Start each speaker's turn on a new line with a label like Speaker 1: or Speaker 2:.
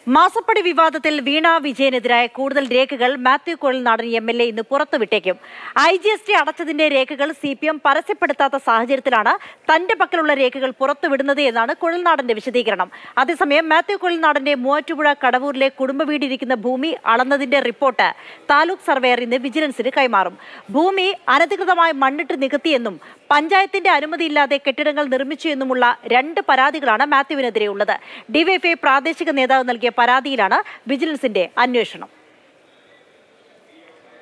Speaker 1: മാസപ്പടി വിവാദത്തിൽ വീണ വിജയനെതിരായ കൂടുതൽ രേഖകൾ Mathew Kuzhalnadan M L A ഇന്ന് പുറത്തുവിട്ടേക്കും ഐ ജി എസ് ടി അടച്ചതിന്റെ രേഖകൾ സി പി എം പരസ്യപ്പെടുത്താത്ത സാഹചര്യത്തിലാണ് തന്റെ പക്കലുള്ള രേഖകൾ പുറത്തുവിടുന്നത് എന്നാണ് കുഴൽനാടന്റെ വിശദീകരണം അതേസമയം മാത്യു കുഴൽനാടന്റെ മൂവാറ്റുപുഴ കടവൂരിലെ കുടുംബ വീടിരിക്കുന്ന ഭൂമി അളന്നതിന്റെ റിപ്പോർട്ട് താലൂക്ക് സർവേയർ ഇന്ന് വിജിലൻസിന് കൈമാറും ഭൂമി അനധികൃതമായി മണ്ണിട്ട് നികത്തിയെന്നും പഞ്ചായത്തിന്റെ അനുമതിയില്ലാതെ കെട്ടിടങ്ങൾ നിർമ്മിച്ചു എന്നുമുള്ള രണ്ട് പരാതികളാണ് മാത്യുവിനെതിരെ ഉള്ളത് ഡിവൈഎഫ്ഐ പ്രാദേശിക നേതാവ് നൽകിയ പരാതിയിലാണ് വിജിലൻസിന്റെ അന്വേഷണം